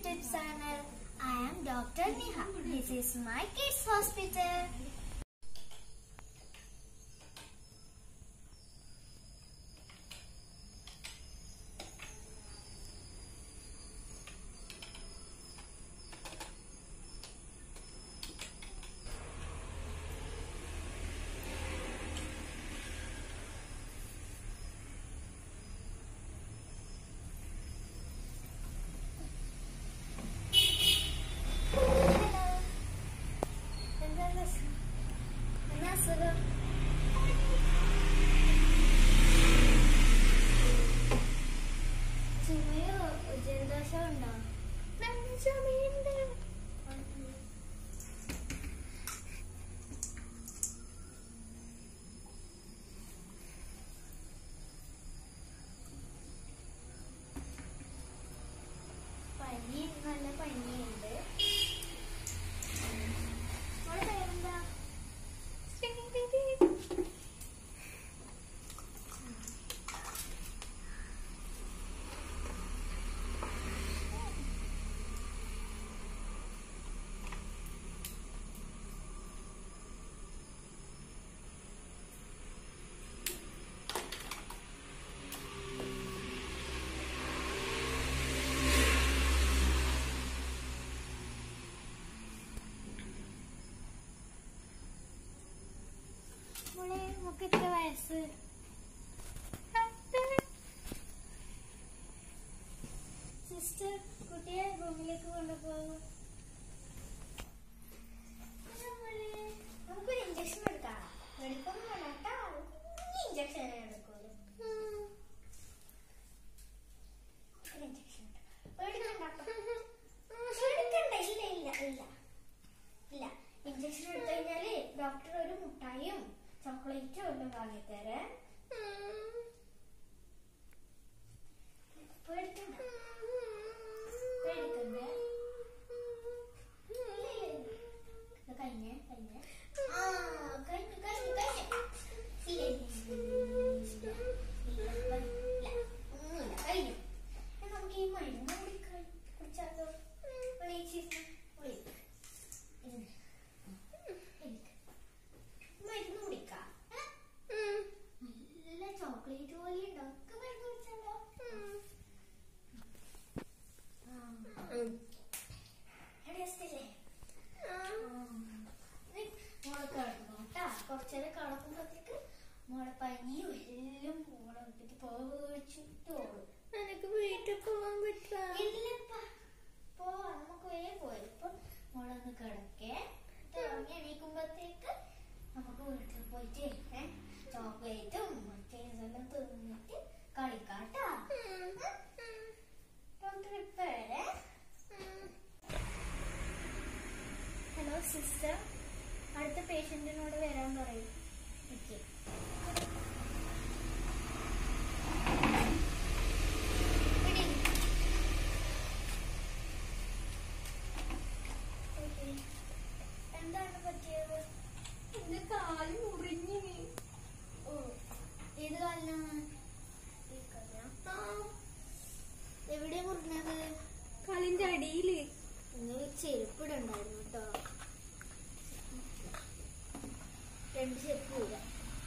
YouTube channel. I am Dr. Neha. This is my kids hospital. എന്താണ് അസുഖം? എന്നാ അസുഖം? ചുമയോ ജലദോഷമോ ഉണ്ടോ നല്ല ചുമയുണ്ട് പനി നല്ല പനിയുണ്ട് മോളെ പേരെന്താ മോളെ നമുക്ക് എത്ര വയസ്സ് സിസ്റ്റർ കുട്ടിയെ റൂമിലേക്ക് കൊണ്ടുപോകും നമുക്കൊരു ഇഞ്ചക്ഷൻ എടുക്കാം എടുക്കൊന്നും വേണ്ട ഇഞ്ചക്ഷൻ എടുക്കുള്ളൂ ഒരു ഇഞ്ചക്ഷൻ പേടിക്കണ്ട പേടിക്കണ്ട ഇല്ല ഇല്ല ഇല്ല ഇല്ല ഇഞ്ചക്ഷൻ എടുത്തു കഴിഞ്ഞാല് ഡോക്ടർ ഒരു മുട്ടായും ചോക്ലേറ്റും എല്ലാം വാങ്ങിത്തരേ പേടിക്കണ്ട പേടിക്കണ്ടേ ഇല്ല, ഇല്ല, ഇല്ല. ഇത് കഴിഞ്ഞേ കഴിഞ്ഞേ ആ കഴിഞ്ഞു കഴിഞ്ഞു കഴിഞ്ഞു ഇല്ല ഇല്ല, ഇല്ല, ഇല്ല, ഇല്ല, ഇല്ല, ഒന്നുമില്ല കഴിഞ്ഞു എന്നാ നമുക്ക് ഈ മരുന്ന് കുടിക്കാൻ കുടിച്ചാലോ വിളിച്ചിരുന്നു വിളിക്കും മരുന്ന് കുടിക്കാം ഏ? നല്ല ചോക്ലേറ്റ് പോലെ ഉണ്ടോ ഒക്കെ മരുന്ന് കുടിച്ചാലോ ടേസ്റ്റല്ലേ മോളെ കിടന്നു കേട്ടാ കുറച്ചേരം കിടക്കുമ്പോഴത്തേക്ക് മോളെ പനിയും എല്ലാം മോളെ വിട്ടിട്ട് പേടിച്ചിട്ടോളും എനിക്ക് വീട്ടിൽ പോകാൻ പറ്റില്ല ഇല്ലപ്പാ പോവാ നമുക്ക് വേഗം പോയി ഇപ്പൊ മോളൊന്ന് കിടക്കേ ഇറങ്ങി എണീക്കുമ്പോഴത്തേക്ക് നമുക്ക് വീട്ടിൽ പോയിട്ട് ഏ, ചോക്ലേറ്റും മറ്റേ ഇതെല്ലാം തിന്നിട്ട് കളിക്കാട്ടാ ഡോക്ടർ ഇപ്പഴേ ഹലോ സിസ്റ്റർ അടുത്ത പേഷ്യന്റിനോട് വരാൻ പറയും ഓക്കെ എന്താണ് പറ്റിയത് എന്റെ കാല് മുറിഞ്ഞിനി ഓ ഏത് കാലിനാണ് ആ, എവിടെയാ മുറിഞ്ഞത് കാലിന്റെ അടിയില് നിങ്ങൾ ചെരുപ്പിടുണ്ടായിരുന്നു കേട്ടോ രണ്ട് ചെരുപ്പ് ഇല്ല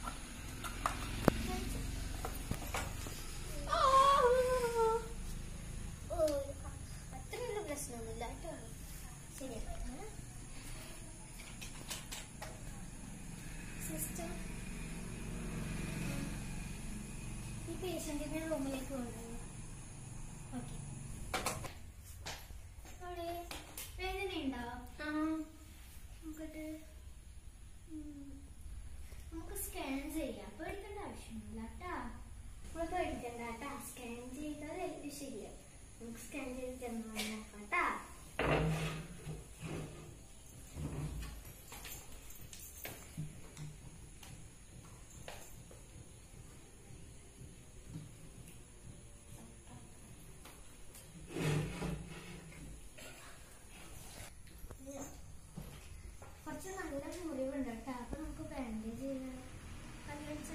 ഓ അത്രയുള്ള പ്രശ്നമൊന്നുമില്ല കേട്ടോ ശരിയാണ് സിസ്റ്റർ ഈ പേഷ്യന്റിനെ റൂമിലേക്ക് കൊണ്ടുപോകും ഓക്കെ അവിടെ വേദനയുണ്ടോ നോക്കട്ടെ ഉം. നമുക്ക് സ്കാൻ ചെയ്യാം പേടിക്കേണ്ട ആവശ്യമില്ല കേട്ടാ നമ്മൾ പേടിക്കണ്ട കേട്ടാ സ്കാൻ ചെയ്താൽ എല്ലാം ശരിയാവും നമുക്ക് സ്കാൻ ചെയ്തിട്ട് എന്താ നോക്കാം കേട്ടാ കുറച്ച് നല്ല മുറിവുണ്ട് കേട്ടോ അപ്പൊ നമുക്ക് ബാൻഡേജ് ചെയ്യണം കല്ലുവെച്ച്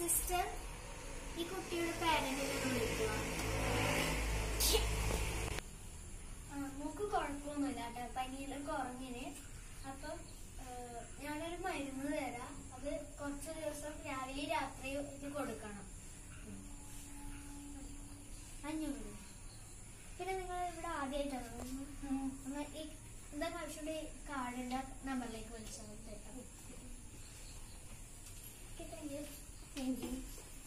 സിസ്റ്റർ ഈ കുട്ടിയുടെ പാരന്റിനെ വിളിക്കുക ആ, മോക്ക് കുഴപ്പമൊന്നുമില്ല കേട്ടോ പനിയിലൊക്കെ ഉറങ്ങിന് അപ്പം ആ, ഞാനൊരു മരുന്ന് തരാം അത് കുറച്ച് ദിവസം രാവിലെ രാത്രിയും ഇത് കൊടുക്കണം ഉം. അഞ്ഞൂറ് പിന്നെ നിങ്ങൾ ഇവിടെ ആദ്യമായിട്ടാണ് ഒന്ന് ഒന്ന് ഈ എന്താ ആവശ്യമുണ്ട് ഈ കാർഡിന്റെ നമ്പറിലേക്ക് വിളിച്ചാൽ മതി കേട്ടോ okay thank you thank you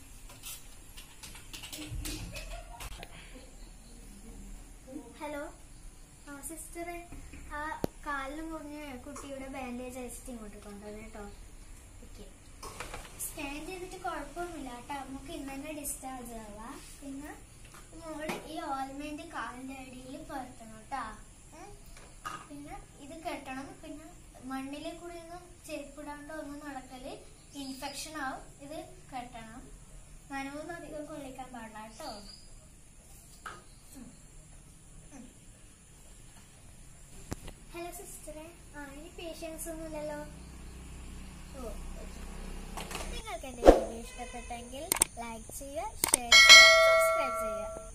hello ആ സിസ്റ്ററെ ആ കാലിന് മുറിഞ്ഞ കുട്ടിയുടെ ബാൻഡേജ് അയച്ചിട്ട് ഇങ്ങോട്ട് കൊണ്ടുവന്നു കേട്ടോ ഓക്കെ സ്കാൻ ചെയ്തിട്ട് കുഴപ്പമൊന്നുമില്ല കേട്ടോ നമുക്ക് ഇന്ന് തന്നെ ഡിസ്ചാർജ് ആവാം പിന്നെ മോള് ഈ ഓയിൽമെന്റ് കാലിന്റെ അടിയിൽ പുരട്ടണം കേട്ടോ ഉം. പിന്നെ ഇത് കെട്ടണം പിന്നെ മണ്ണിലെ കൂടി ഒന്നും ചെരുപ്പിടാണ്ട് ഒന്നും നടക്കല് ഇൻഫെക്ഷൻ ആവും ഇത് കെട്ടണം നനവൊന്നും അധികം കൊള്ളിക്കാൻ പാടില്ല കേട്ടോ ഹലോ സിസ്റ്ററെ ആ ഇനി പേഷ്യൻസ് ഒന്നുമില്ലല്ലോ ഓ നിങ്ങൾക്ക് എൻ്റെ വീഡിയോ ഇഷ്ടപ്പെട്ടെങ്കിൽ ലൈക്ക് ചെയ്യുക ഷെയർ ചെയ്യുക സബ്സ്ക്രൈബ് ചെയ്യുക